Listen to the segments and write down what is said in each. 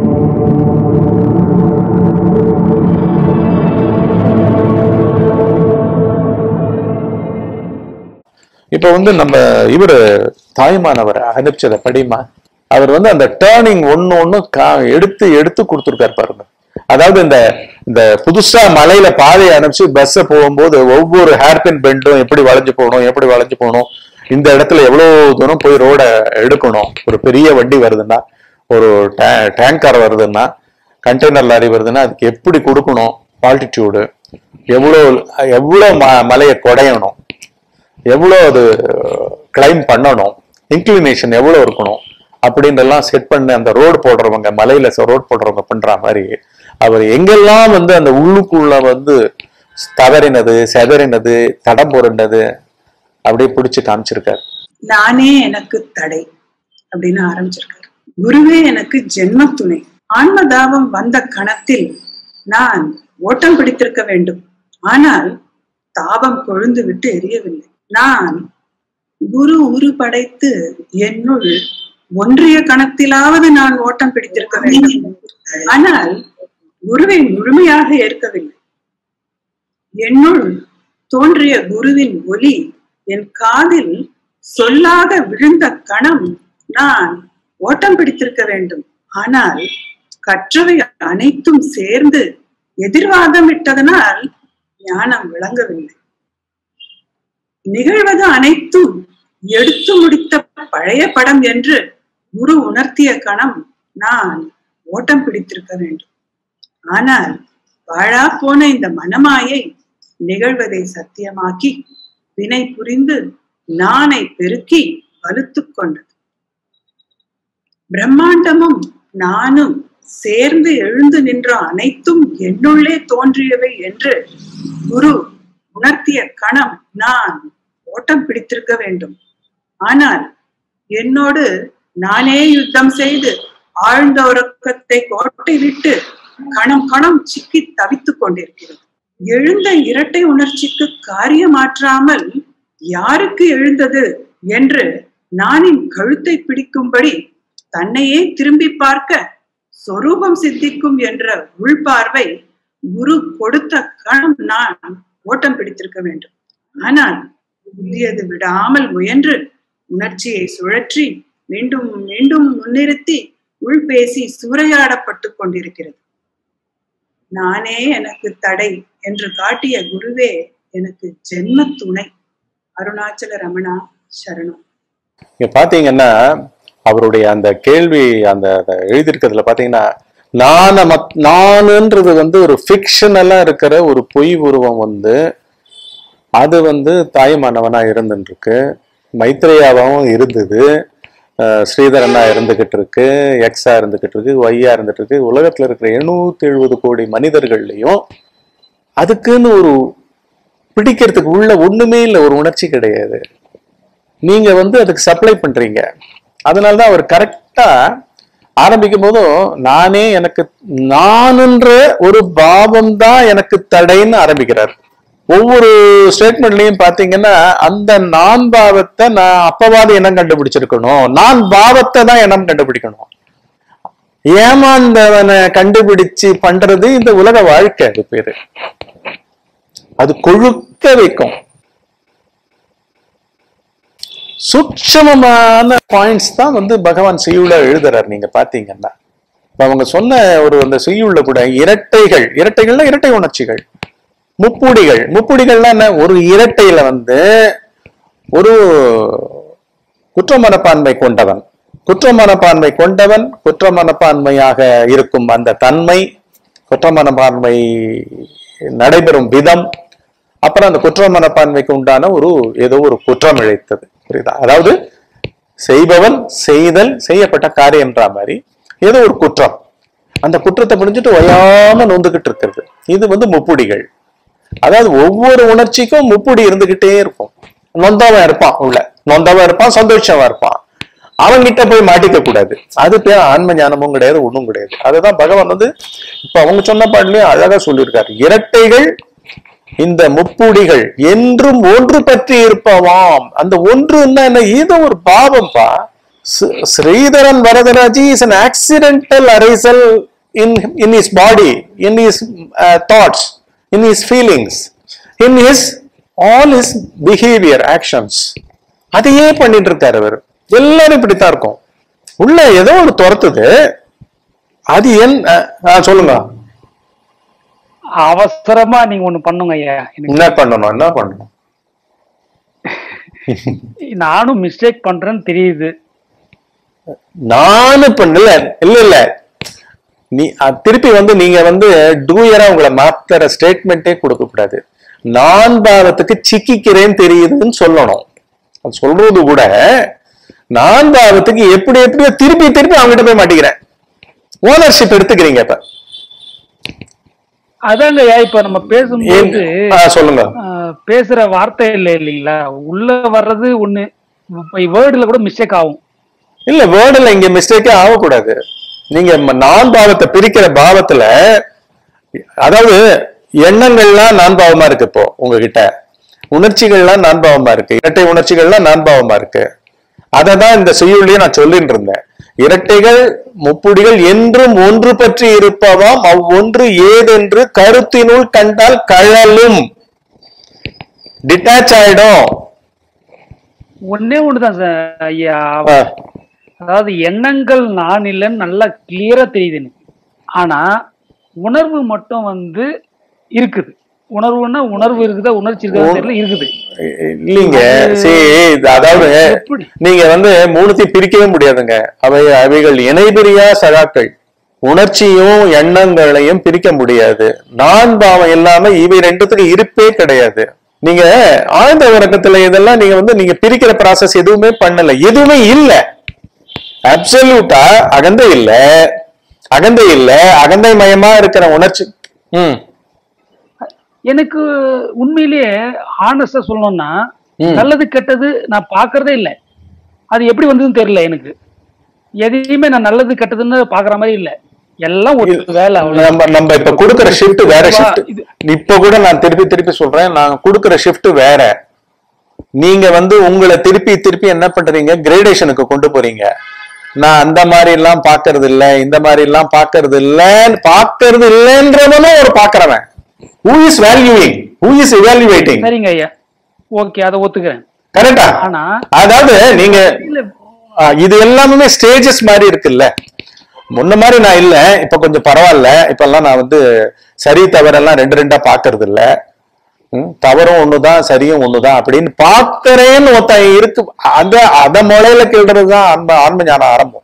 இப்ப வந்து நம்ம இவரு தாய்மானவர் அனுப்பிச்சத படிமா அவர் வந்து அந்த டேர்னிங் ஒண்ணு ஒண்ணு கா- எடுத்து எடுத்து கொடுத்துருக்காரு பாருங்க அதாவது இந்த இந்த புதுசா மலையில பாதையை அனுப்பிச்சு பஸ்ஸ போகும்போது ஒவ்வொரு ஹேர்பின் பெண்டும் எப்படி வளைஞ்சு போகணும் எப்படி வளைஞ்சு போகணும் இந்த இடத்துல எவ்வளவு தூரம் போய் ரோட எடுக்கணும் ஒரு பெரிய வண்டி வருதுன்னா ஒரு டேங்கர் வருதுன்னா கண்டெய்னர் லாரி வருதுன்னா அதுக்கு எப்படி கொடுக்கணும் ஆல்டிடியூடு எவ்வளோ எவ்வளோ ம- மலையை குடையணும் எவ்வளோ அது கிளைம் பண்ணணும் இன்க்ளினேஷன் எவ்வளோ இருக்கணும் அப்படின்றெல்லாம் செட் பண்ணி அந்த ரோடு போடுறவங்க மலையில ரோடு போடுறவங்க பண்ற மாதிரி அவர் எங்கெல்லாம் வந்து அந்த உள்ளுக்குள்ள வந்து தவறினது செதறினது தடம் புரண்டது அப்படியே பிடிச்சு காமிச்சிருக்காரு நானே எனக்கு தடை அப்படின்னு ஆரம்பிச்சிருக்காரு குருவே எனக்கு ஜென்ம துணை ஆன்மதாபம் வந்த கணத்தில் நான் ஓட்டம் பிடித்திருக்க வேண்டும் ஆனால் தாபம் கொழுந்து விட்டு எரியவில்லை நான் குரு உரு படைத்து என்னுள் ஒன்றிய கணத்திலாவது நான் ஓட்டம் பிடித்திருக்க வேண்டும் ஆனால் குருவை முழுமையாக ஏற்கவில்லை என்னுள் தோன்றிய குருவின் ஒலி என் காதில் சொல்லாக விழுந்த கணம் நான் ஓட்டம் பிடித்திருக்க வேண்டும் ஆனால் கற்றவை அனைத்தும் சேர்ந்து எதிர்வாதம் விட்டதனால் ஞானம் விளங்கவில்லை நிகழ்வது அனைத்தும் எடுத்து முடித்த பழைய படம் என்று குரு உணர்த்திய கணம் நான் ஓட்டம் பிடித்திருக்க வேண்டும் ஆனால் வாழா போன இந்த மனமாயை நிகழ்வதை சத்தியமாக்கி வினை புரிந்து நானை பெருக்கி வலுத்துக் கொண்டது பிரம்மாண்டமும் நானும் சேர்ந்து எழுந்து நின்ற அனைத்தும் என்னுள்ளே தோன்றியவை என்று குரு உணர்த்திய கணம் நான் ஓட்டம் பிடித்திருக்க வேண்டும் ஆனால் என்னோடு நானே யுத்தம் செய்து ஆழ்ந்த உறக்கத்தை கோட்டை விட்டு கணம் கணம் சிக்கி தவித்துக் கொண்டிருக்கிறது எழுந்த இரட்டை உணர்ச்சிக்கு காரியமாற்றாமல் யாருக்கு எழுந்தது என்று நானின் கழுத்தை பிடிக்கும்படி தன்னையே திரும்பி பார்க்க சொரூபம் சித்திக்கும் என்ற உள்பார்வை குரு கொடுத்த கணம் நான் ஓட்டம் பிடித்திருக்க வேண்டும் ஆனால் புதியது விடாமல் முயன்று உணர்ச்சியை சுழற்றி மீண்டும் மீண்டும் முன்னிறுத்தி உள்பேசி சூறையாடப்பட்டு கொண்டிருக்கிறது நானே எனக்கு தடை என்று காட்டிய குருவே எனக்கு ஜென்ம துணை அருணாச்சல ரமணா சரணம் இங்க பாத்தீங்கன்னா அவருடைய அந்த கேள்வி அந்த அந்த எழுதியிருக்கிறதுல பாத்தீங்கன்னா நான மத் நானுன்றது வந்து ஒரு ஃபிக்ஷனலா இருக்கிற ஒரு பொய் உருவம் வந்து அது வந்து தாய்மானவனா இருந்துட்டு இருக்கு மைத்ரேயாவும் இருந்தது அஹ் ஸ்ரீதரனா இருந்துகிட்டு இருக்கு எக்ஸா இருந்துகிட்டு இருக்கு ஒய்யா இருந்துட்டு இருக்கு உலகத்துல இருக்கிற எழுநூத்தி எழுபது கோடி மனிதர்கள்லயும் அதுக்குன்னு ஒரு பிடிக்கிறதுக்கு உள்ள ஒண்ணுமே இல்லை ஒரு உணர்ச்சி கிடையாது நீங்க வந்து அதுக்கு சப்ளை பண்றீங்க அதனாலதான் அவர் கரெக்டா ஆரம்பிக்கும் போதும் நானே எனக்கு நானுன்ற ஒரு பாவம் தான் எனக்கு தடைன்னு ஆரம்பிக்கிறார் ஒவ்வொரு ஸ்டேட்மெண்ட்லயும் பாத்தீங்கன்னா அந்த நான் பாவத்தை நான் அப்பவாது இனம் கண்டுபிடிச்சிருக்கணும் நான் பாவத்தை தான் இனம் கண்டுபிடிக்கணும் ஏமாந்தவனை கண்டுபிடிச்சு பண்றது இந்த உலக வாழ்க்கை அது பேரு அது கொழுக்க வைக்கும் சூட்சமமான பாயிண்ட்ஸ் தான் வந்து பகவான் செய்யுள்ள எழுதுறார் நீங்க பாத்தீங்கன்னா இப்ப அவங்க சொன்ன ஒரு அந்த செய்யுள்ள கூட இரட்டைகள் இரட்டைகள்னா இரட்டை உணர்ச்சிகள் முப்புடிகள் முப்புடிகள்னா என்ன ஒரு இரட்டையில வந்து ஒரு குற்ற மனப்பான்மை கொண்டவன் குற்ற மனப்பான்மை கொண்டவன் குற்ற மனப்பான்மையாக இருக்கும் அந்த தன்மை குற்ற மனப்பான்மை நடைபெறும் விதம் அப்புறம் அந்த குற்ற மனப்பான்மைக்கு உண்டான ஒரு ஏதோ ஒரு குற்றம் இழைத்தது புரியுதா அதாவது செய்பவன் செய்தல் செய்யப்பட்ட காரியம்ன்ற மாதிரி ஏதோ ஒரு குற்றம் அந்த குற்றத்தை புரிஞ்சுட்டு ஒயாம நொந்துகிட்டு இருக்கிறது இது வந்து முப்புடிகள் அதாவது ஒவ்வொரு உணர்ச்சிக்கும் முப்புடி இருந்துகிட்டே இருக்கும் நொந்தவன் இருப்பான் உள்ள நொந்தவன் இருப்பான் சந்தோஷமா இருப்பான் அவன்கிட்ட போய் மாட்டிக்க கூடாது அது பேர் ஆன்ம ஞானமும் கிடையாது ஒண்ணும் கிடையாது அதுதான் பகவான் வந்து இப்ப அவங்க சொன்ன பாடலையும் அழகா சொல்லியிருக்காரு இரட்டைகள் இந்த முப்புடிகள் என்றும் ஒன்று பற்றி இருப்பவாம் அந்த ஒன்றுன்னா என்ன ஏதோ ஒரு பாவம்பா S- Sridharan Varadaraji is an accidental arisal in in his body, in his uh, thoughts, in his feelings, in his all his behavior, actions. அதையே பண்ணிட்டு இருக்காரு அவர் எல்லாரும் இப்படித்தான் இருக்கும் உள்ள ஏதோ ஒன்று துரத்துது அது என் அஹ், ஆ, சொல்லுங்க அவசரமா நீங்க ஒண்ணு பண்ணுங்க ஐயா எனக்கு என்ன பண்ணணும் என்ன பண்ணணும் நானும் மிஸ்டேக் பண்றேன்னு தெரியுது நானும் பண்ணல இல்ல இல்ல நீ அ, திருப்பி வந்து நீங்க வந்து டூயரா உங்களை மாத்துற ஸ்டேட்மெண்ட்டே கொடுக்க கூடாது நான் பாவத்துக்கு சிக்கிக்கிறேன்னு தெரியுதுன்னு சொல்லணும் அது சொல்றது கூட நான் பாவத்துக்கு எப்படி எப்படியோ திருப்பி திருப்பி அவங்ககிட்ட போய் மாட்டிக்கிறேன் ஓனர்ஷிப் எடுத்துக்கிறீங்க இப்ப அதாங்க ஐயா இப்ப நம்ம பேசும்போது ஏன்? ஆ, சொல்லுங்க ஆஹ், பேசுற வார்த்தை இல்லை இல்லைங்களா உள்ள வர்றது ஒண்ணு வேர்டுல கூட மிஸ்டேக் ஆகும் இல்ல வேர்டுல இங்க மிஸ்டேக்கே ஆகக்கூடாது நீங்க ம- நான் பாவத்தை பிரிக்கிற பாவத்துல அதாவது எண்ணங்கள்லாம் நான் பாவமா இருக்கு இப்போ உங்ககிட்ட உணர்ச்சிகள்லாம் நான் பாவமா இருக்கு இரட்டை உணர்ச்சிகள்லாம் நான் பாவமா இருக்கு அதை தான் இந்த செய்யுள்ளையே நான் சொல்லிட்டு இருந்தேன் இரட்டைகள் முப்புடிகள் என்றும் ஒன்று பற்றி இருப்பவாம் அவ்வொன்று ஏதென்று கருத்தினுள் கண்டால் கழலும் டிட்டாச் ஆயிடும் ஒன்னே ஒண்ணுதான் சார் ஐயா ஆ. அதாவது எண்ணங்கள் நான் இல்லைன்னு நல்லா கிளியரா தெரியுது எனக்கு ஆனா உணர்வு மட்டும் வந்து இருக்குது உணர்வுன்னா உணர்வு இருக்குதா உணர்ச்சி இருக்குதா தெரியல இருக்குது இல்லைங்க சரி இது அதாவது எப்படி? நீங்க வந்து மூணுத்தையும் பிரிக்கவே முடியாதுங்க அவை அவைகள் இணைபிரியா சகாக்கள் உணர்ச்சியும் எண்ணங்களையும் பிரிக்க முடியாது நான் பாவம் இல்லாம இவை ரெண்டுத்துக்கு இருப்பே கிடையாது நீங்க ஆழ்ந்த உறக்கத்துல இதெல்லாம் நீங்க வந்து நீங்க பிரிக்கிற ப்ராசஸ் எதுவுமே பண்ணல எதுவுமே இல்ல அப்சல்யூட்டா அகந்தை இல்ல அகந்தை இல்ல அகந்தை மயமா இருக்கிற உணர்ச்சி ம் எனக்கு உண்மையிலேயே ஆனஸ்டா சொல்லணும்னா ம். நல்லது கெட்டது நான் பாக்குறதே இல்லை அது எப்படி வந்ததுன்னு தெரியல எனக்கு எதையுமே நான் நல்லது கெட்டதுன்னு பாக்குற மாதிரி இல்ல எல்லாம் ஒரு வேலை அவ்வளவுதான். நம்ம நம்ம இப்ப கொடுக்கிற ஷிஃப்ட் வேற ஷிஃப்ட் இது- இப்ப கூட நான் திருப்பி திருப்பி சொல்றேன் நான் கொடுக்கிற ஷிஃப்ட் வேற நீங்க வந்து உங்களை திருப்பி திருப்பி என்ன பண்றீங்க கிரேடேஷனுக்கு கொண்டு போறீங்க நான் அந்த மாதிரி எல்லாம் பாக்குறது இல்ல இந்த மாதிரி எல்லாம் பாக்குறது இல்ல பாக்குறது இல்லைன்றவனும் ஒரு பாக்குறவன் who is valuing who is evaluating சரிங்க ஐயா ஓகே அதை ஒத்துக்கிறேன் கரெக்டா ஆனா அதாவது நீங்க இல்ல ஆ, இது எல்லாமே ஸ்டேஜஸ் மாதிரி இருக்குல்ல முன்ன மாதிரி நான் இல்ல இப்ப கொஞ்சம் பரவாயில்ல இப்ப எல்லாம் நான் வந்து சரி தவறெல்லாம் ரெண்டு ரெண்டா பாக்குறது இல்ல ம், தவறும் ஒண்ணுதான் சரியும் ஒண்ணுதான் அப்படின்னு பாக்குறேன்னு ஒருத்தன் இருக்கு அத அத முளையில கிள்றதுதான் ஆன்ம ஆன்ம ஞானம் ஆரம்பம்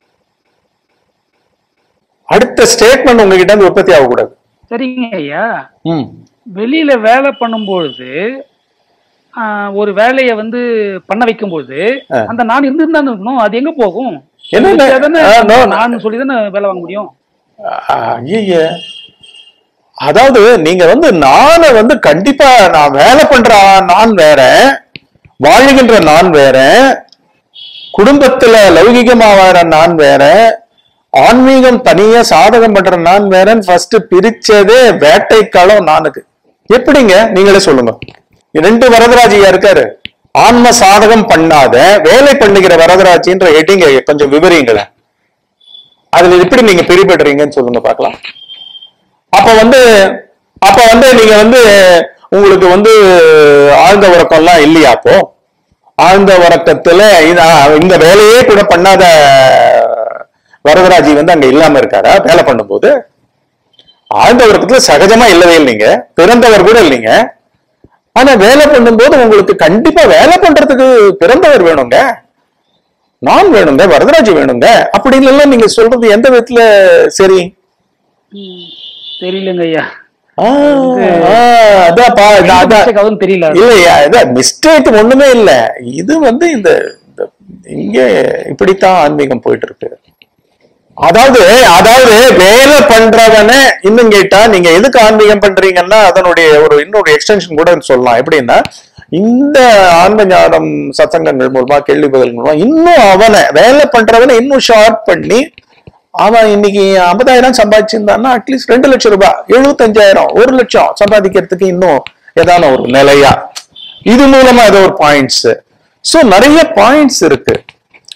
அடுத்த ஸ்டேட்மெண்ட் உங்ககிட்ட இருந்து உற்பத்தி ஆகக்கூடாது சரிங்க ஐயா ம் வெளியில வேலை பண்ணும்பொழுது ஆஹ், ஒரு வேலையை வந்து பண்ண வைக்கும்போது ஆ. அந்த நான் இருந்திருந்தானே இருக்கணும் அது எங்க போகும் என்ன இல்ல. தானே ஆ, no, no. நான் சொல்லி தானே வேலை வாங்க முடியும் ஐய அதாவது நீங்க வந்து நானை வந்து கண்டிப்பா நான் வேலை பண்ற ஆ- நான் வேற வாழுகின்ற நான் வேற குடும்பத்துல லௌகிகமா வாழ நான் வேற ஆன்மீகம் தனியா சாதகம் பண்ற நான் வேறன்னு ஃபர்ஸ்ட் பிரிச்சதே வேட்டைக்காலம் நானுக்கு எப்படிங்க நீங்களே சொல்லுங்க ரெண்டு வரதராஜியா இருக்காரு ஆன்ம சாதகம் பண்ணாத வேலை பண்ணுகிற வரதராஜின்ற ஹெட்டிங்க கொஞ்சம் விவரிங்களேன் அதுல எப்படி நீங்க பிரிபடுறீங்கன்னு சொல்லுங்க பார்க்கலாம் அப்ப வந்து அப்ப வந்து நீங்க வந்து உங்களுக்கு வந்து ஆழ்ந்த உறக்கம்லாம் இல்லையா அப்போ ஆழ்ந்த உறக்கத்துல இந்த இந்த வேலையே கூட பண்ணாத வரதராஜி வந்து அங்க இல்லாம இருக்காரா வேலை பண்ணும்போது ஆழ்ந்த உறக்கத்துல சகஜமா இல்லவே இல்லைங்க பிறந்தவர் கூட இல்லைங்க ஆனா வேலை பண்ணும்போது உங்களுக்கு கண்டிப்பா வேலை பண்றதுக்கு பிறந்தவர் வேணுங்க நான் வேணுங்க வரதராஜி வேணுங்க அப்படின்னு எல்லாம் நீங்க சொல்றது எந்த விதத்துல சரி தெரியலங்க ஐயா ஆ, ஆ, அதான்ப்பா, அதான், அதான். mistake ஆகுதுன்னு தெரியல இல்லையா இதான் மிஸ்டேக் ஒண்ணுமே இல்ல இது வந்து இந்த இந்த- இங்க இப்படித்தான் ஆன்மீகம் போயிட்டு இருக்கு அதாவது அதாவது வேலை பண்றவன இன்னும் கேட்டா நீங்க எதுக்கு ஆன்மீகம் பண்றீங்கன்னா அதனுடைய ஒரு இன்னொரு எக்ஸ்டென்ஷன் கூட சொல்லலாம் எப்படின்னா இந்த ஆன்ம ஞானம் சத்சங்கங்கள் மூலமா கேள்வி பதில் மூலமா இன்னும் அவனை வேலை பண்றவனை இன்னும் ஷார்ட் பண்ணி அவன் இன்னைக்கு ஐம்பதாயிரம் சம்பாதிச்சிருந்தான்னா அட்லீஸ்ட் ரெண்டு லட்சம் ரூபாய் எழுபத்தஞ்சாயிரம் ஒரு லட்சம் சம்பாதிக்கிறதுக்கு இன்னும் ஏதான ஒரு நிலையா இது மூலமா ஏதோ ஒரு பாயிண்ட்ஸ் சோ நிறைய பாயிண்ட்ஸ் இருக்கு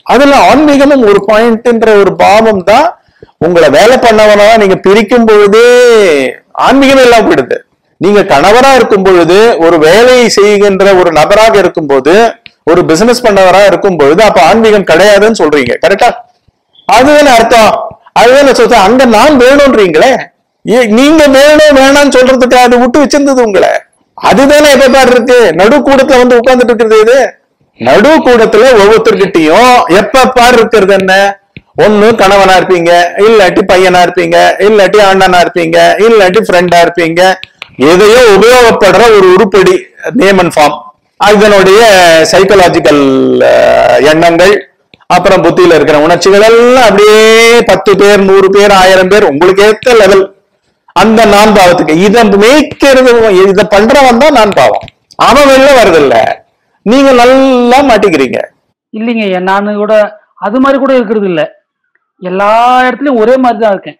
அதுல ஆன்மீகமும் ஒரு பாயிண்ட்ன்ற ஒரு பாவம் தான் உங்களை வேலை பண்ணவனா நீங்க பிரிக்கும் பொழுதே ஆன்மீகமே எல்லாம் போயிடுது நீங்க கணவரா இருக்கும் பொழுது ஒரு வேலையை செய்கின்ற ஒரு நபராக இருக்கும்போது ஒரு பிசினஸ் பண்ணவரா இருக்கும் பொழுது அப்ப ஆன்மீகம் கிடையாதுன்னு சொல்றீங்க கரெக்டா அதுதானே அர்த்தம் அதுதானே சொல்ற அங்க நான் வேணும்ன்றீங்களே ஏ- நீங்க வேணும் வேணாம்னு சொல்றதுக்கு அது விட்டு வச்சிருந்தது உங்களை அதுதானே எப்ப பாரு இருக்கு நடு கூடத்துல வந்து உட்கார்ந்துட்டு இருக்கிறது இது நடு கூடத்துல ஒவ்வொருத்தர்கிட்டயும் எப்ப பாரு இருக்கிறது என்ன ஒண்ணு கணவனா இருப்பீங்க இல்லாட்டி பையனா இருப்பீங்க இல்லாட்டி அண்ணனா இருப்பீங்க இல்லாட்டி ஃப்ரெண்டா இருப்பீங்க எதையோ உபயோகப்படுற ஒரு உருப்படி நேம் அண்ட் ஃபார்ம் இதனுடைய சைக்கலாஜிக்கல் எண்ணங்கள் அப்புறம் புத்தியில இருக்கிற உணர்ச்சிகள் எல்லாம் அப்படியே பத்து பேர் நூறு பேர் ஆயிரம் பேர் உங்களுக்கு ஏத்த லெவல் அந்த நான் பாவத்துக்கு இதை மேய்க்கிறது இதை பண்றவன் தான் நான் பாவம் அவன் வெளில வருதில்ல நீங்க நல்லா மாட்டிக்கிறீங்க இல்லைங்க ஐயா நான் கூட அது மாதிரி கூட இருக்கிறது இல்ல எல்லா இடத்துலயும் ஒரே மாதிரி தான் இருக்கேன்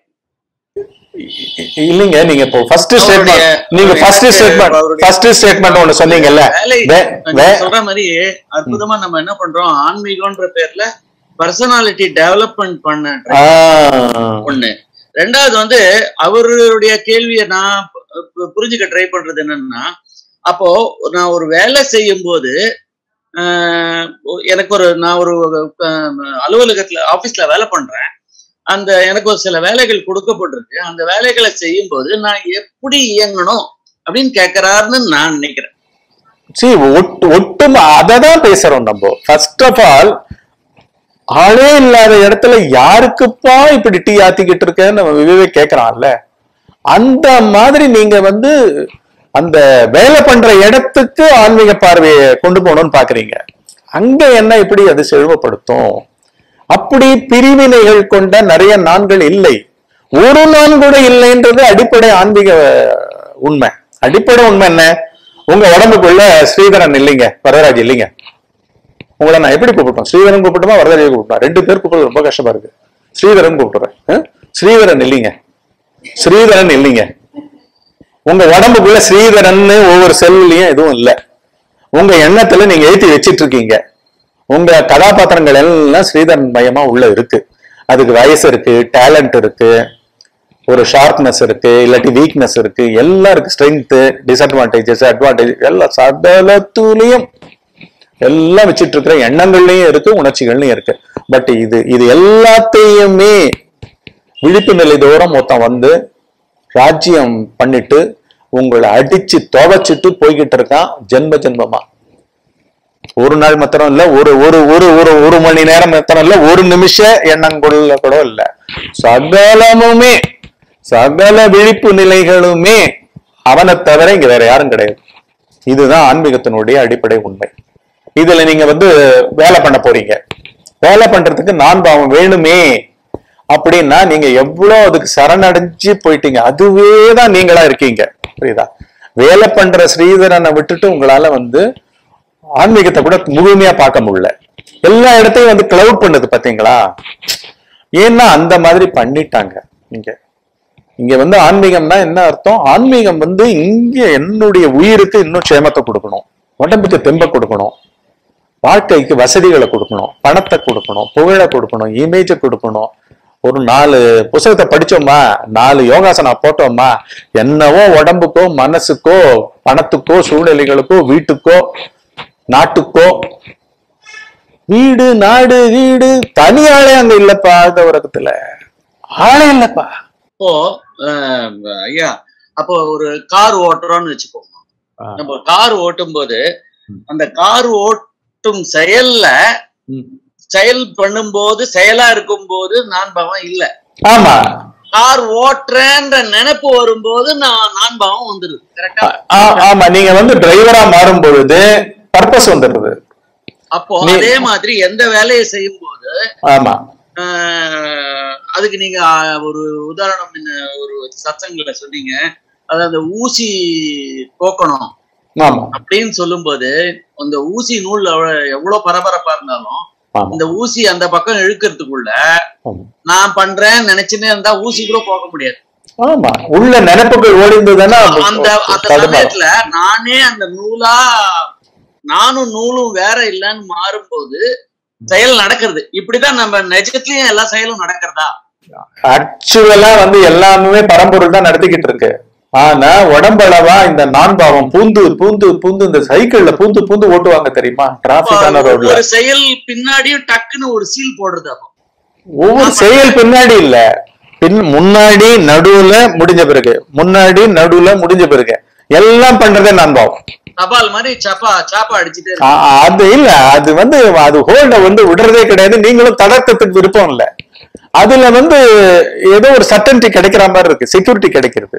இ- இல்லைங்க நீங்க இப்போ ஃபர்ஸ்ட் அவருடைய- ஸ்டேட்மெண்ட் நீங்க அவருடைய ஃபர்ஸ்ட் ஸ்டேட்மெண்ட் அவருடைய- ஃபர்ஸ்ட் ஸ்டேட்மெண்ட் ஒண்ணு சொன்னீங்கல்ல வேலை வே- நீங்க வே- சொல்ற மாதிரி அற்புதமா நம்ம என்ன பண்றோம் ஆன்மீகம்ன்ற பேர்ல பர்சனாலிட்டி டெவலப்மெண்ட் பண்ண ஆ, ஒண்ணு ரெண்டாவது வந்து அவருடைய கேள்வியை நான் பு- பு- புரிஞ்சுக்க ட்ரை பண்றது என்னன்னா அப்போ நான் ஒரு வேலை செய்யும் போது ஆஹ், எனக்கு ஒரு நான் ஒரு ஆஹ், அலுவலகத்துல ஆபீஸ்ல வேலை பண்றேன் அந்த எனக்கு ஒரு சில வேலைகள் கொடுக்கப்பட்டிருக்கு அந்த வேலைகளை செய்யும் போது நான் எப்படி இயங்கணும் அப்படின்னு கேட்கிறாருன்னு நான் நினைக்கிறேன் see ஒட்டு ஒட்டுமா அததான் பேசுறோம் நம்ம ஃபர்ஸ்ட் ஆஃப் ஆல் ஆளே இல்லாத இடத்துல யாருக்குப்பா இப்படி டீ ஆத்திக்கிட்டு இருக்கேன்னு நம்ம விவேக் கேக்குறான்ல அந்த மாதிரி நீங்க வந்து அந்த வேலை பண்ற இடத்துக்கு ஆன்மீக பார்வையை கொண்டு போகணும்னு பாக்குறீங்க அங்க என்ன இப்படி அது செல்வப்படுத்தும் அப்படி பிரிவினைகள் கொண்ட நிறைய நான்கள் இல்லை ஒரு நான் கூட இல்லைன்றது அடிப்படை ஆன்மீக உண்மை அடிப்படை உண்மை என்ன உங்க உடம்புக்குள்ள ஸ்ரீதரன் இல்லைங்க வரதராஜ் இல்லைங்க உங்களை நான் எப்படி கூப்பிட்டோம் ஸ்ரீதரன் கூப்பிட்டுமா வரதராஜ் கூப்பிட்டோம் ரெண்டு பேர் கூப்பிடுறது ரொம்ப கஷ்டமா இருக்கு ஸ்ரீதரன் கூப்பிடுறேன் ஆ? ஸ்ரீதரன் இல்லைங்க ஸ்ரீதரன் இல்லைங்க உங்க உடம்புக்குள்ள ஸ்ரீதரன் ஒவ்வொரு செல்லுலயும் எதுவும் இல்ல உங்க எண்ணத்துல நீங்க ஏத்தி வச்சிட்டு இருக்கீங்க உங்க கதாபாத்திரங்கள் எல்லாம் ஸ்ரீதரன் மயமா உள்ள இருக்கு அதுக்கு வயசு இருக்கு டேலண்ட் இருக்கு ஒரு ஷார்ப்னஸ் இருக்கு இல்லாட்டி வீக்னஸ் இருக்கு எல்லாம் இருக்கு ஸ்ட்ரென்த் டிஸ்அட்வான்டேஜஸ் அட்வான்டேஜ் எல்லாம் சகலத்துலயும் எல்லாம் வச்சிட்டு இருக்கிற எண்ணங்கள்லயும் இருக்கு உணர்ச்சிகள்லயும் இருக்கு பட் இது இது எல்லாத்தையுமே விழிப்பு நிலை தூரம் மொத்தம் வந்து ராஜ்யம் பண்ணிட்டு உங்களை அடிச்சு துவைச்சிட்டு போய்கிட்டு இருக்கான் ஜென்ம ஜென்மமா ஒரு நாள் மாத்திரம் இல்ல ஒரு ஒரு ஒரு ஒரு ஒரு மணி நேரம் மாத்திரம் இல்ல ஒரு நிமிஷ எண்ணங்குள்ள கூட இல்ல சகலமுமே சகல விழிப்பு நிலைகளுமே அவனை தவிர இங்க வேற யாரும் கிடையாது இதுதான் ஆன்மீகத்தினுடைய அடிப்படை உண்மை இதுல நீங்க வந்து வேலை பண்ண போறீங்க வேலை பண்றதுக்கு நான் பாவம் வேணுமே அப்படின்னா நீங்க எவ்வளவு அதுக்கு சரணடைஞ்சு போயிட்டீங்க அதுவே தான் நீங்களா இருக்கீங்க புரியுதா வேலை பண்ற ஸ்ரீதரனை விட்டுட்டு உங்களால வந்து ஆன்மீகத்தை கூட முழுமையா பார்க்க முடியல எல்லா இடத்தையும் வந்து கிளவுட் பண்ணுது பாத்தீங்களா ஏன்னா அந்த மாதிரி பண்ணிட்டாங்க இங்க இங்க வந்து ஆன்மீகம்னா என்ன அர்த்தம் ஆன்மீகம் வந்து இங்க என்னுடைய உயிருக்கு இன்னும் க்ஷேமத்தை கொடுக்கணும் உடம்புக்கு தெம்ப கொடுக்கணும் வாழ்க்கைக்கு வசதிகளை கொடுக்கணும் பணத்தை கொடுக்கணும் புகழை கொடுக்கணும் இமேஜை கொடுக்கணும் ஒரு நாலு புத்தகத்தை படிச்சோமா நாலு யோகாசனா போட்டோமா என்னவோ உடம்புக்கோ மனசுக்கோ பணத்துக்கோ சூழ்நிலைகளுக்கோ வீட்டுக்கோ நாட்டுக்கோ வீடு நாடு வீடு தனி ஆளே அங்க இல்லப்பா இந்த உலகத்துல ஆளே இல்லப்பா அப்போ ஆஹ், ஐயா அப்போ ஒரு கார் ஓட்டுறோம்னு வச்சுக்கோங்க நம்ம கார் ஓட்டும் போது அந்த கார் ஓட்டும் செயல்ல ம். செயல் பண்ணும்போது செயலா இருக்கும்போது நான் பாவம் இல்ல ஆமா கார் ஓட்டுறேன்ற நினைப்பு வரும்போது நான் நான் பாவம் வந்துருது கரெக்டா ஆ- ஆமா நீங்க வந்து டிரைவரா மாறும் பொழுது பர்பஸ் வந்துடுது அப்போ நீ- அதே மாதிரி எந்த வேலையை செய்யும் போது ஆமா ஆஹ், அதுக்கு நீங்க ஆஹ், ஒரு உதாரணம் என்ன ஒரு சத்தங்களை சொன்னீங்க அதாவது அந்த ஊசி போக்கணும் ஆமா அப்படின்னு சொல்லும்போது அந்த ஊசி நூல் எவ்வளவு- எவ்வளவு பரபரப்பா இருந்தாலும் ஆமா இந்த ஊசி அந்த பக்கம் இழுக்கிறதுக்குள்ள ஆமா. நான் பண்றேன்னு நினைச்சுன்னே இருந்தா ஊசி கூட போக முடியாது ஆமா உள்ள நினைப்புகள் ஓடிந்ததுன்னா அந்த அந்த தடுமாறும். சமயத்துல நானே அந்த நூலா நானும் நூலும் வேற இல்லைன்னு மாறும்போது செயல் நடக்கிறது இப்படிதான் நம்ம நிஜத்துலயும் எல்லா செயலும் நடக்கிறதா ஆக்சுவலா வந்து எல்லாமே பரம்பொருள் தான் நடத்திக்கிட்டு இருக்கு ஆனா உடம்பளவா இந்த நான்பாவம் பூந்து பூந்து பூந்து இந்த சைக்கிள்ல பூந்து பூந்து ஓட்டுவாங்க தெரியுமா டிராபிக்கான ரோட்ல ஒரு செயல் பின்னாடியும் டக்குன்னு ஒரு சீல் போடுறது அப்போ ஒவ்வொரு செயல் பின்னாடி இல்ல பின் முன்னாடி நடுவுல முடிஞ்ச பிறகு முன்னாடி நடுவுல முடிஞ்ச பிறகு எல்லாம் பண்றதே நான்பாவம் தபால் மாதிரி சப்பா சாப்பா அடிச்சுட்டே இருக்கு ஆ, அது இல்ல அது வந்து அது ஹோல்ட வந்து விடுறதே கிடையாது நீங்களும் தளர்த்தத்துக்கு விருப்பம் இல்ல அதுல வந்து ஏதோ ஒரு சட்டன்டி கிடைக்கிற மாதிரி இருக்கு செக்யூரிட்டி கிடைக்கிறது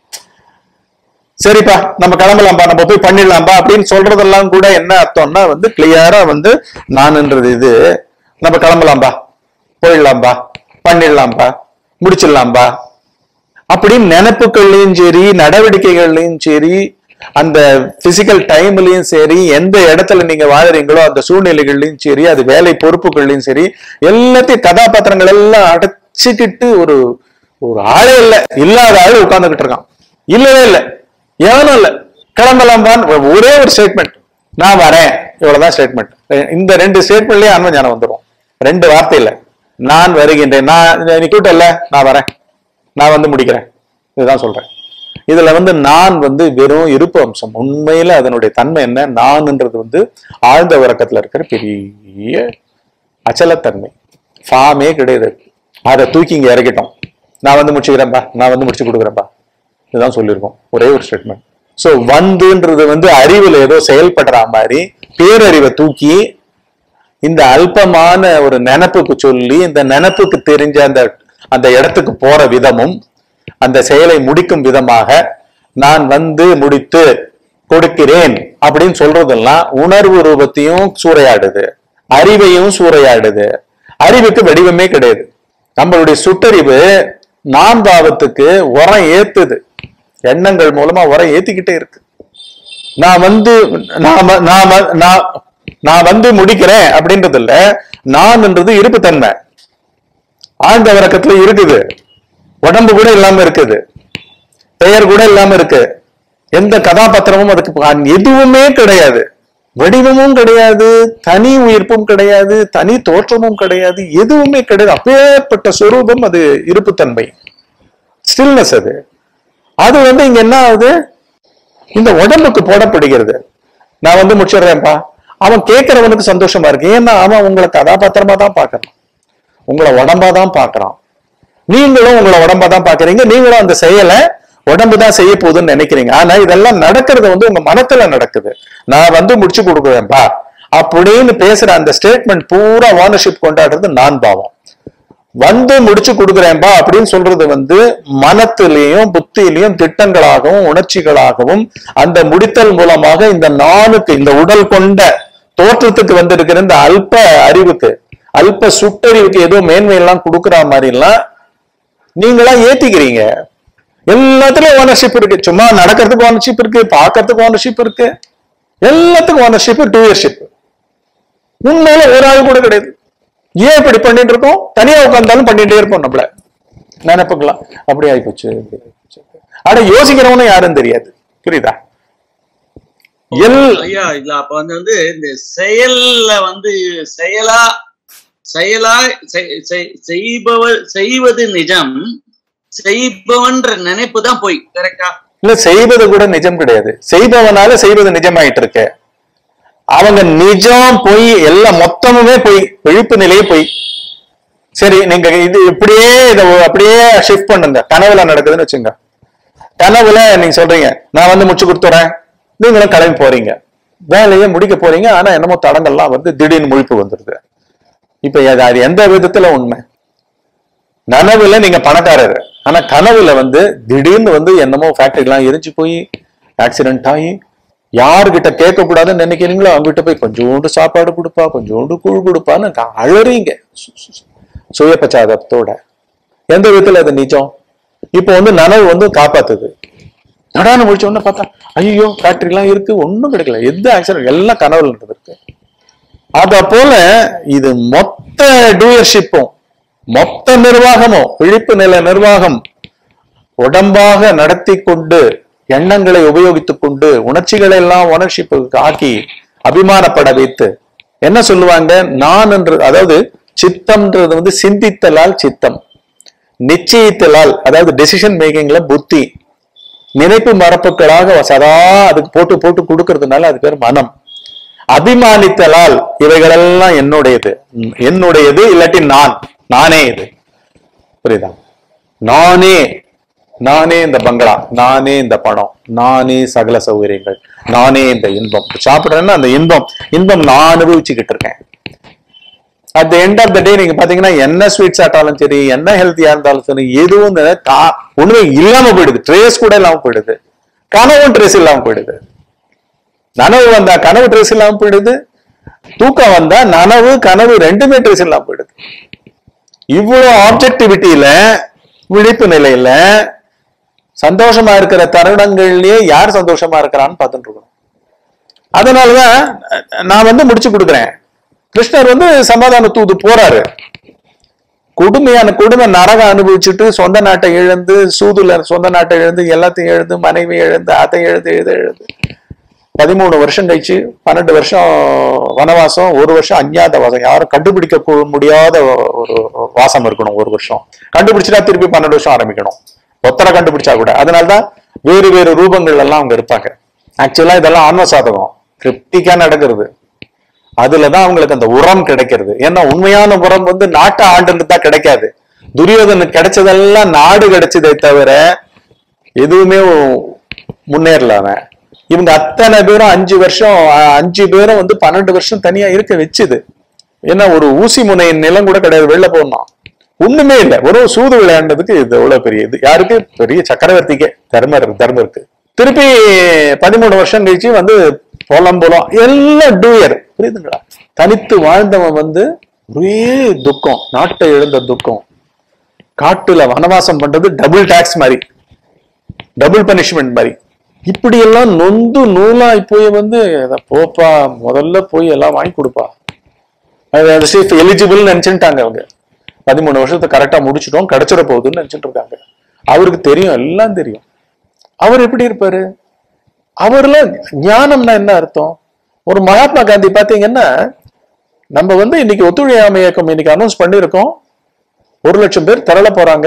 சரிப்பா நம்ம கிளம்பலாம்பா நம்ம போய் பண்ணிடலாம்பா அப்படின்னு சொல்றதெல்லாம் கூட என்ன அர்த்தம்னா வந்து கிளியரா வந்து நான்ன்றது இது நம்ம கிளம்பலாம்பா போயிடலாம்பா பண்ணிடலாம்பா முடிச்சிடலாம்பா அப்படின்னு நினைப்புகள்லயும் சரி நடவடிக்கைகள்லயும் சரி அந்த பிசிக்கல் டைம்லயும் சரி எந்த இடத்துல நீங்க வாழறீங்களோ அந்த சூழ்நிலைகள்லயும் சரி அது வேலை பொறுப்புகள்லயும் சரி எல்லாத்தையும் கதாபாத்திரங்கள் எல்லாம் அடைச்சுக்கிட்டு ஒரு ஒரு ஆளே இல்ல இல்லாத ஆளு உட்கார்ந்துகிட்டு இருக்கான் இல்லவே இல்ல எவனும் இல்ல கிளம்பலாம்பான்னு ஒரே ஒரு ஸ்டேட்மெண்ட் நான் வரேன் இவ்வளவுதான் ஸ்டேட்மெண்ட் இந்த ரெண்டு ஸ்டேட்மெண்ட்லயே அன்ம ஞானம் வந்துடும் ரெண்டு வார்த்தையில நான் வருகின்றேன் நான் நீ கூட்டல நான் வரேன் நான் வந்து முடிக்கிறேன் இதுதான் சொல்றேன் இதுல வந்து நான் வந்து வெறும் இருப்பு அம்சம் உண்மையில அதனுடைய தன்மை என்ன நான்ன்றது வந்து ஆழ்ந்த உறக்கத்துல இருக்கிற பெரிய அச்சலத்தன்மை ஃபார்மே கிடையாது அதை தூக்கி இங்க இறக்கிட்டோம் நான் வந்து முடிச்சுக்கிறேன்பா நான் வந்து முடிச்சு கொடுக்குறேன்பா இதுதான் சொல்லியிருக்கோம் ஒரே ஒரு ஸ்டேட்மெண்ட் சோ வந்துன்றது வந்து அறிவுல ஏதோ செயல்படுற மாதிரி பேரறிவை தூக்கி இந்த அல்பமான ஒரு நினப்புக்கு சொல்லி இந்த நினப்புக்கு தெரிஞ்ச அந்த அந்த இடத்துக்கு போற விதமும் அந்த செயலை முடிக்கும் விதமாக நான் வந்து முடித்து கொடுக்கிறேன் அப்படின்னு சொல்றதெல்லாம் உணர்வு ரூபத்தையும் சூறையாடுது அறிவையும் சூறையாடுது அறிவுக்கு வடிவமே கிடையாது நம்மளுடைய சுட்டறிவு நான் பாவத்துக்கு உரம் ஏத்துது எண்ணங்கள் மூலமா உரம் ஏத்திக்கிட்டே இருக்கு நான் வந்து நாம நாம நான் நான் வந்து முடிக்கிறேன் அப்படின்றது இல்ல நான்ன்றது இருப்புத்தன்மை ஆழ்ந்த உறக்கத்துல இருக்குது உடம்பு கூட இல்லாம இருக்குது பெயர் கூட இல்லாம இருக்கு எந்த கதாபாத்திரமும் அதுக்கு ப- எதுவுமே கிடையாது வடிவமும் கிடையாது தனி உயிர்ப்பும் கிடையாது தனி தோற்றமும் கிடையாது எதுவுமே கிடையாது அப்பேற்பட்ட சொரூபம் அது இருப்புத்தன்மை ஸ்டில்னஸ் அது அது வந்து இங்க என்ன ஆகுது இந்த உடம்புக்கு போடப்படுகிறது நான் வந்து முடிச்சிடுறேன்ப்பா அவன் கேட்கறவனுக்கு சந்தோஷமா இருக்கு ஏன்னா அவன் உங்களை கதாபாத்திரமா தான் பாக்குறான் உங்களை உடம்பா தான் பாக்குறான் நீங்களும் உங்களை உடம்பா தான் பாக்குறீங்க நீங்களும் அந்த செயலை உடம்பு தான் செய்ய போகுதுன்னு நினைக்கிறீங்க ஆனா இதெல்லாம் நடக்கிறது வந்து உங்க மனத்துல நடக்குது நான் வந்து முடிச்சு கொடுக்குறேன்ப்பா அப்படின்னு பேசுற அந்த ஸ்டேட்மெண்ட் பூரா ஓனர்ஷிப் கொண்டாடுறது நான் பாவம் வந்து முடிச்சு கொடுக்குறேன்பா அப்படின்னு சொல்றது வந்து மனத்திலையும் புத்தியிலையும் திட்டங்களாகவும் உணர்ச்சிகளாகவும் அந்த முடித்தல் மூலமாக இந்த நானுக்கு இந்த உடல் கொண்ட தோற்றத்துக்கு வந்திருக்கிற இந்த அல்ப அறிவுக்கு அல்ப சுட்டறிவுக்கு ஏதோ மேன்மை எல்லாம் கொடுக்குற மாதிரி எல்லாம் நீங்களா ஏத்திக்கிறீங்க எல்லாத்துலயும் ஓனர்ஷிப் இருக்கு சும்மா நடக்கிறதுக்கு ஓனர்ஷிப் இருக்கு பார்க்கறதுக்கு ஓனர்ஷிப் இருக்கு எல்லாத்துக்கும் ஓனர்ஷிப் டூ இயர்ஷிப் உண்மையில ஒரு ஆள் கூட கிடையாது ஏன் இப்படி பண்ணிட்டு இருக்கோம் தனியா உட்கார்ந்தாலும் பண்ணிட்டே இருப்போம் நம்மள நினைப்புக்கலாம் அப்படி ஆயிப்போச்சு இப்படி ஆயிப்போச்சு. ஆனா யோசிக்கிறவனும் யாரும் தெரியாது புரியுதா எல் ஐயா இல்ல அப்ப வந்து வந்து இந்த செயல்ல வந்து செயலா செயலா செய்- செய்- செய்பவர் செய்வது நிஜம் செய்பவன்ற நினைப்பு தான் போய் கரெக்டா இல்ல செய்வது கூட நிஜம் கிடையாது செய்பவனால செய்வது நிஜமாயிட்டு இருக்கு அவங்க நிஜம் பொய் எல்லாம் மொத்தமுமே பொய் விழிப்பு நிலையே பொய் சரி நீங்க இது இப்படியே இதை அப்படியே ஷிஃப்ட் பண்ணுங்க கனவுல நடக்குதுன்னு வச்சுங்க கனவுல நீங்க சொல்றீங்க நான் வந்து முடிச்சு கொடுத்துறேன் நீங்களும் கிளம்பி போறீங்க வேலையை முடிக்க போறீங்க ஆனா என்னமோ தடங்கள்லாம் வந்து திடீர்னு முழிப்பு வந்துருது இப்ப அது அது எந்த விதத்துல உண்மை நனவுல நீங்க பணக்காரர் ஆனா கனவுல வந்து திடீர்னு வந்து என்னமோ ஃபேக்டரி எல்லாம் எரிஞ்சு போய் ஆக்சிடென்ட் ஆகி யாருகிட்ட கேட்க கூடாதுன்னு நினைக்கிறீங்களோ அவங்ககிட்ட போய் கொஞ்சோண்டு சாப்பாடு கொடுப்பா கொஞ்சோண்டு கூழ் கொடுப்பான்னு க- அழறீங்க சு- சு- சு- சுயபச்சாதத்தோட எந்த விதத்துல அது நிஜம் இப்போ வந்து நனவு வந்து காப்பாத்துது நடான முடிச்ச உடனே பார்த்தா ஐயோ ஃபேக்டரி எல்லாம் இருக்கு ஒண்ணும் கிடைக்கல எந்த ஆக்சிடென்ட் எல்லாம் கனவுல இருக்கு அத போல இது மொத்த டூயர்ஷிப்பும் மொத்த நிர்வாகமும் விழிப்பு நில நிர்வாகம் உடம்பாக நடத்தி கொண்டு எண்ணங்களை உபயோகித்துக் கொண்டு உணர்ச்சிகளை எல்லாம் ஓனர்ஷிப்புக்கு ஆக்கி அபிமானப்பட வைத்து என்ன சொல்லுவாங்க நான் என்று அதாவது சித்தம்ன்றது வந்து சிந்தித்தலால் சித்தம் நிச்சயித்தலால் அதாவது டெசிஷன் மேக்கிங்ல புத்தி நினைப்பு மரப்புகளாக சதா அதுக்கு போட்டு போட்டு கொடுக்கறதுனால அது பேர் மனம் அபிமானித்தலால் இவைகளெல்லாம் என்னுடையது ம், என்னுடையது இல்லாட்டி நான் நானே இது புரியுதா நானே நானே இந்த பங்களா நானே இந்த பணம் நானே சகல சௌகரியங்கள் நானே இந்த இன்பம் சாப்பிடுறேன்னா அந்த இன்பம் இன்பம் நான் அனுபவிச்சுக்கிட்டு இருக்கேன் at the end of the day நீங்க பாத்தீங்கன்னா என்ன ஸ்வீட் சாப்பிட்டாலும் சரி என்ன ஹெல்த்தியா இருந்தாலும் சரி எதுவும் இந்த கா- ஒண்ணுமே இல்லாம போயிடுது ட்ரேஸ் கூட இல்லாம போயிடுது கனவும் ட்ரேஸ் இல்லாம போயிடுது நனவு வந்தா கனவு ட்ரேஸ் இல்லாம போயிடுது தூக்கம் வந்தா நனவு கனவு ரெண்டுமே ட்ரேஸ் இல்லாம போயிடுது இவ்வளவு ஆப்ஜெக்டிவிட்டியில விழிப்பு நிலையில சந்தோஷமா இருக்கிற தருணங்கள்லயே யார் சந்தோஷமா இருக்கிறான்னு பார்த்துட்டு இருக்கணும் அதனாலதான் நான் வந்து முடிச்சு கொடுக்குறேன் கிருஷ்ணர் வந்து சமாதான தூது போறாரு கொடுமையான கொடுமை நரகம் அனுபவிச்சுட்டு சொந்த நாட்டை இழந்து சூதுல சொந்த நாட்டை இழந்து எல்லாத்தையும் இழந்து மனைவி இழந்து அதை இழந்து இதை இழந்து பதிமூணு வருஷம் கழிச்சு பன்னெண்டு வருஷம் வனவாசம் ஒரு வருஷம் அஞ்ஞாத வாசம் யாரும் கண்டுபிடிக்க கூ- முடியாத ஒரு வாசம் இருக்கணும் ஒரு வருஷம் கண்டுபிடிச்சிட்டா திருப்பி பன்னெண்டு வருஷம் ஆரம்பிக்கணும் ஒத்தரை கண்டுபிடிச்சா கூட அதனாலதான் வேறு வேறு ரூபங்கள் எல்லாம் அவங்க இருப்பாங்க ஆக்சுவலா இதெல்லாம் ஆன்ம சாதகம் கிரிப்டிக்கா நடக்கிறது அதுலதான் அவங்களுக்கு அந்த உரம் கிடைக்கிறது ஏன்னா உண்மையான உரம் வந்து நாட்டை ஆண்டுன்னு தான் கிடைக்காது துரியோதனுக்கு கிடைச்சதெல்லாம் நாடு கிடைச்சதே தவிர எதுவுமே முன்னேறல அவன் இவங்க அத்தனை பேரும் அஞ்சு வருஷம் அஹ், அஞ்சு பேரும் வந்து பன்னெண்டு வருஷம் தனியா இருக்க வச்சுது ஏன்னா ஒரு ஊசி முனையின் நிலம் கூட கிடையாது வெளில போடணும் ஒண்ணுமே இல்லை ஒரு சூது விளையாண்டதுக்கு இது எவ்வளவு பெரிய இது யாருக்கு பெரிய சக்கரவர்த்திக்கே தர்மர் தர்மருக்கு திருப்பி பதிமூணு வருஷம் கழிச்சு வந்து போலாம் போலாம் எல்லாம் டூயர் புரியுதுங்களா தனித்து வாழ்ந்தவன் வந்து ஒரே துக்கம் நாட்டை இழந்த துக்கம் காட்டுல வனவாசம் பண்றது டபுள் டாக்ஸ் மாதிரி டபுள் பனிஷ்மெண்ட் மாதிரி இப்படி எல்லாம் நொந்து நூலாய் போய் வந்து "இத போப்பா முதல்ல போய் எல்லாம் வாங்கி கொடுப்பா எலிஜிபிள் நினைச்சுட்டாங்க அவங்க பதிமூணு வருஷத்தை கரெக்டா முடிச்சிட்டோம் கிடைச்சிட போகுதுன்னு நினைச்சிட்டு இருக்காங்க அவருக்கு தெரியும் எல்லாம் தெரியும் அவர் எப்படி இருப்பாரு அவர்ல ஞானம்னா என்ன அர்த்தம் ஒரு மகாத்மா காந்தி பாத்தீங்கன்னா நம்ம வந்து இன்னைக்கு ஒத்துழையாமை இயக்கம் இன்னைக்கு அனௌன்ஸ் பண்ணியிருக்கோம் ஒரு லட்சம் பேர் திரள போறாங்க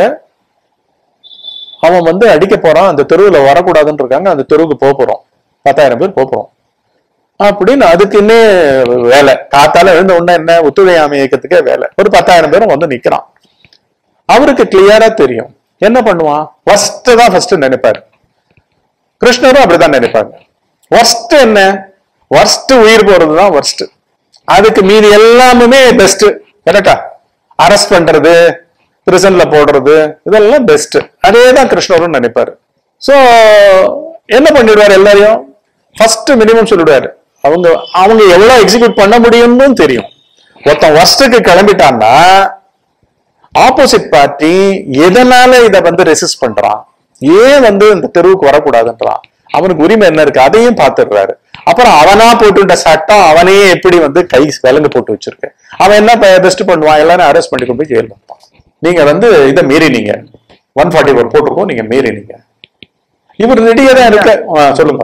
அவன் வந்து அடிக்க போறான் அந்த தெருவுல வரக்கூடாதுன்னு இருக்காங்க அந்த தெருவுக்கு போக போறோம் பத்தாயிரம் பேர் போக போறோம் அப்படின்னு அதுக்குன்னே வேலை காத்தால எழுந்த உடனே என்ன ஒத்துழையாமை இயக்கத்துக்கே வேலை ஒரு பத்தாயிரம் பேரும் வந்து நிக்கிறான் அவருக்கு கிளியரா தெரியும் என்ன பண்ணுவான் ஃபர்ஸ்ட் தான் ஃபர்ஸ்ட் நினைப்பாரு கிருஷ்ணரும் அப்படிதான் நினைப்பாங்க worst என்ன worst உயிர் போறதுதான் worst அதுக்கு மீதி எல்லாமே பெஸ்ட் கரெக்டா அரெஸ்ட் பண்றது பிரிசன்ல போடுறது இதெல்லாம் பெஸ்ட் அதே தான் கிருஷ்ணரும் நினைப்பாரு சோ என்ன பண்ணிடுவாரு எல்லாரையும் ஃபர்ஸ்ட் மினிமம் சொல்லிடுவாரு அவங்க அவங்க எவ்வளவு எக்ஸிக்யூட் பண்ண முடியும்னு தெரியும் ஒருத்தன் ஒர்ஸ்டுக்கு கிளம்பிட்டான்னா ஆப்போசிட் பார்ட்டி எதனால இத வந்து ரெசிஸ்ட் பண்றான் ஏன் வந்து இந்த தெருவுக்கு வரக்கூடாதுன்றான் அவனுக்கு உரிமை என்ன இருக்கு அதையும் பார்த்துடுறாரு அப்புறம் அவனா போட்டுட்ட சட்டம் அவனையே எப்படி வந்து கை விலங்கு போட்டு வச்சிருக்கு அவன் என்ன பெஸ்ட் பண்ணுவான் எல்லாரும் அரெஸ்ட் பண்ணி கொண்டு போய் ஜெயில் வைப்பான் நீங்க வந்து இதை மீறினீங்க ஒன் ஃபார்ட்டி ஃபோர் போட்டிருக்கோம் நீங்க மீறினீங்க இவர் ரெடியா தான் இருக்க ஆ, சொல்லுங்க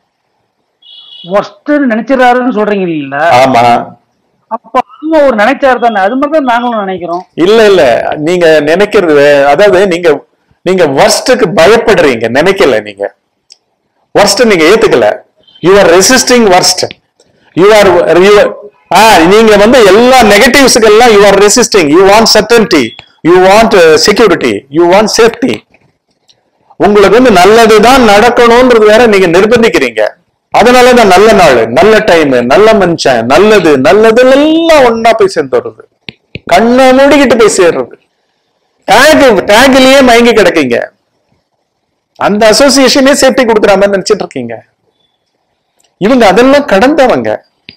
ஒஸ்ட் நினைச்சிடறாருன்னு சொல்றீங்க இல்ல ஆமா அப்ப அதுவும் ஒரு நினைச்சாரு தானே அது மாதிரி தான் நாங்களும் நினைக்கிறோம் இல்ல இல்ல நீங்க நினைக்கிறது அதாவது நீங்க நீங்க worst-க்கு பயப்படுறீங்க நினைக்கல நீங்க worst நீங்க ஏத்துக்கல you are resisting worst you are uh நீங்க வந்து எல்லா நெகட்டிவ்ஸ்க்கு எல்லாம் you are resisting you want certainty you want security you want safety உங்களுக்கு வந்து நல்லதுதான் நடக்கணும்ன்றது வேற நீங்க நிர்பந்திக்கிறீங்க அதனாலதான் நல்ல நாள் நல்ல டைம் நல்ல மனுஷன் நல்லது நல்லது எல்லாம் ஒன்னா போய் சேர்ந்துடுறது கண்ணை மூடிக்கிட்டு போய் சேர்றது டேக் டேக்லயே மயங்கி கிடக்கீங்க அந்த அசோசியேஷனே சேஃப்டி கொடுக்குற மாதிரி நினைச்சிட்டு இருக்கீங்க இவங்க அதெல்லாம் கடந்தவங்க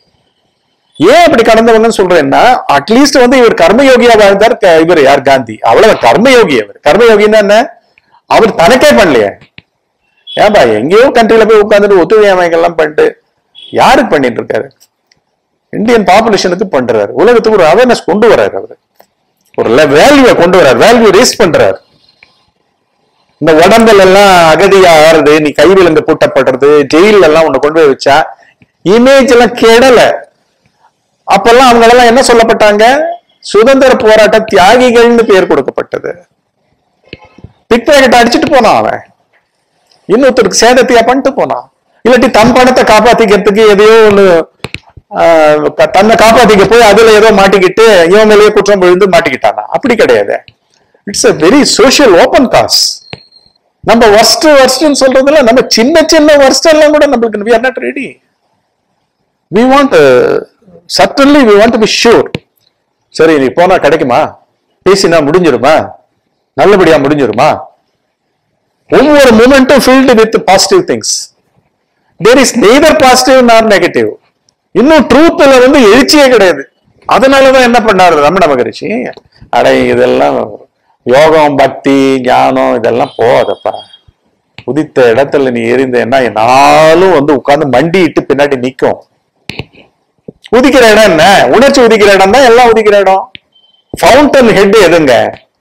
ஏன் அப்படி கடந்தவங்கன்னு சொல்றேன்னா அட்லீஸ்ட் வந்து இவர் கர்மயோகியா வாழ்ந்தார் க- இவர் யார் காந்தி அவ்வளவு கர்மயோகி அவர் கர்மயோகின்னா என்ன அவர் தனக்கே பண்ணலையே ஏன்பா எங்கேயோ கண்ட்ரில போய் உட்காந்துட்டு ஒத்துழையாமைகள்லாம் பண்ணிட்டு யாருக்கு பண்ணிட்டு இருக்காரு இந்தியன் பாப்புலேஷனுக்கு பண்றாரு உலகத்துக்கு ஒரு அவேர்னஸ் கொண்டு வர்றாரு அவரு ஒரு வேல்யூவை கொண்டு வர்றாரு வேல்யூ ரேஸ் பண்றாரு இந்த உடம்புல எல்லாம் அகதியா ஆறுது நீ கைவிலங்கு பூட்டப்படுறது ஜெயில எல்லாம் உன்னை கொண்டு போய் வச்சா இமேஜ் எல்லாம் கெடல அப்பெல்லாம் அவங்களெல்லாம் என்ன சொல்லப்பட்டாங்க சுதந்திர போராட்ட தியாகிகள்னு பேர் கொடுக்கப்பட்டது பிக் பாக்கெட் அடிச்சுட்டு போனான் அவன் இன்னொருத்தருக்கு சேதத்தையா பண்ணிட்டு போனான் இல்லாட்டி தன் பணத்தை காப்பாத்திக்கிறதுக்கு எதையோ ஒண்ணு ஆஹ், க- தன்னை காப்பாத்திக்க போய் அதுல ஏதோ மாட்டிக்கிட்டு இவன் மேலேயே குற்றம் விழுந்து மாட்டிக்கிட்டானா அப்படி கிடையாது it's a very social open cause நம்ம worst worstன்னு சொல்றதுல நம்ம சின்ன சின்ன worst எல்லாம் கூட நம்மளுக்கு we are not ready we want uh, certainly we want to be sure சரி நீ போனா கிடைக்குமா பேசினா முடிஞ்சிருமா நல்லபடியா முடிஞ்சிருமா ஒவ்வொரு மூமெண்ட்டும் filled with positive things there is neither positive nor negative இன்னும் ட்ரூத்ல வந்து எழுச்சியே கிடையாது அதனாலதான் என்ன பண்ணாரு ரமண மகரிஷி அடே இதெல்லாம் யோகம் பக்தி ஞானம் இதெல்லாம் போதப்பா உதித்த இடத்துல நீ எரிந்தேன்னா நாளும் வந்து உட்கார்ந்து மண்டிட்டு பின்னாடி நிக்கும் உதிக்கிற இடம் என்ன உணர்ச்சி உதிக்கிற இடம் தான் எல்லாம் உதிக்கிற இடம் ஃபவுண்டன் ஹெட் எதுங்க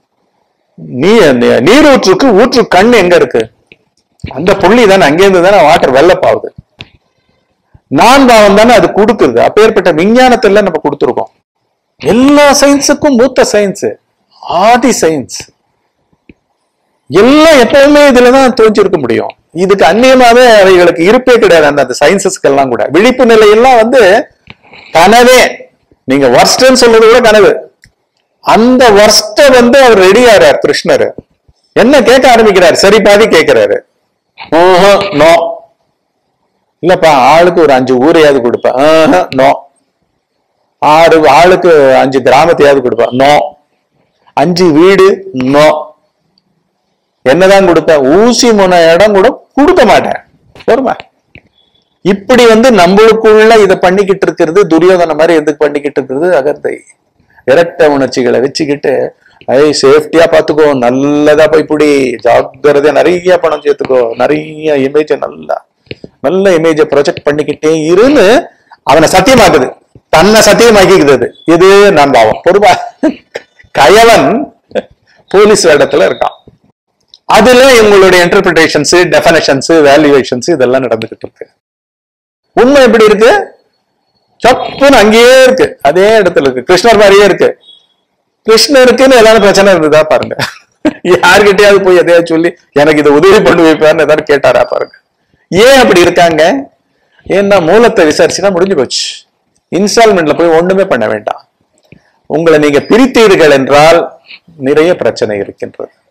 நீ நீ- நீரூற்றுக்கு ஊற்று கண் எங்க இருக்கு அந்த புள்ளி தானே அங்கேருந்து தானே வாட்டர் வெள்ளப்பாவுது நான் பாவம் தானே அது கொடுக்குது அப்பேற்பட்ட விஞ்ஞானத்துல நம்ம கொடுத்துருக்கோம் எல்லா சயின்ஸுக்கும் மூத்த சயின்ஸ் ஆதி சயின்ஸ் எல்லாம் எப்பவுமே இதுலதான் தோஞ்சிருக்க முடியும் இதுக்கு அந்நியமாவே அவைகளுக்கு இருப்பே கிடையாது அந்த அந்த சயின்சஸ்க்கு எல்லாம் கூட விழிப்பு நிலையெல்லாம் வந்து கனவே நீங்க வர்ஸ்ட்ன்னு சொல்றது கூட கனவு அந்த வர்ஸ்ட வந்து அவர் ரெடி ஆறார் கிருஷ்ணர் என்ன கேட்க ஆரம்பிக்கிறார் சரி பாதி கேட்கிறாரு நோ இல்லப்பா ஆளுக்கு ஒரு அஞ்சு ஊரையாவது கொடுப்பேன் நோ ஆறு ஆளுக்கு அஞ்சு கிராமத்தையாவது கொடுப்பேன் நோ அஞ்சு வீடு நோ என்னதான் கொடுப்பேன் ஊசி முனை இடம் கூட கொடுக்க மாட்டேன் போருமா இப்படி வந்து நம்மளுக்குள்ள இதை பண்ணிக்கிட்டு இருக்கிறது துரியோதன மாதிரி எதுக்கு பண்ணிக்கிட்டு இருக்கிறது அகர்தை இரட்ட உணர்ச்சிகளை வச்சுக்கிட்டு ஐ சேஃப்டியா பாத்துக்கோ நல்லதா போய் புடி ஜாக்கிரதையா நிறைய பணம் சேர்த்துக்கோ நிறைய இமேஜ நல்லா நல்ல இமேஜ ப்ரொஜெக்ட் பண்ணிக்கிட்டே இருன்னு அவனை சத்தியமாக்குது தன்னை சத்தியமாக்கிக்குது அது. இது நான் பாவம் பொறுப்பா கயவன் போலீஸ் இடத்துல இருக்கான் அதுல இவங்களுடைய இன்டர்பிரிட்டேஷன்ஸ் டெஃபனேஷன்ஸ் வேல்யூவேஷன்ஸ் இதெல்லாம் நடந்துகிட்டு இருக்கு உண்மை எப்படி இருக்கு சப்புன்னு அங்கேயே இருக்கு அதே இடத்துல இருக்கு கிருஷ்ணர் மாதிரியே இருக்கு கிருஷ்ணருக்குன்னு எல்லாரும் பிரச்சனை இருந்ததா பாருங்க யார்கிட்டயாவது போய் எதையாவது சொல்லி எனக்கு இதை உதவி பண்ணி வைப்பாருன்னு ஏதாவது கேட்டாரா பாருங்க ஏன் அப்படி இருக்காங்க ஏன்னா மூலத்தை விசாரிச்சுன்னா முடிஞ்சு போச்சு இன்ஸ்டால்மெண்ட்ல போய் ஒண்ணுமே பண்ண வேண்டாம் உங்களை நீங்க பிரித்தீர்கள் என்றால் நிறைய பிரச்சனை இருக்கின்றது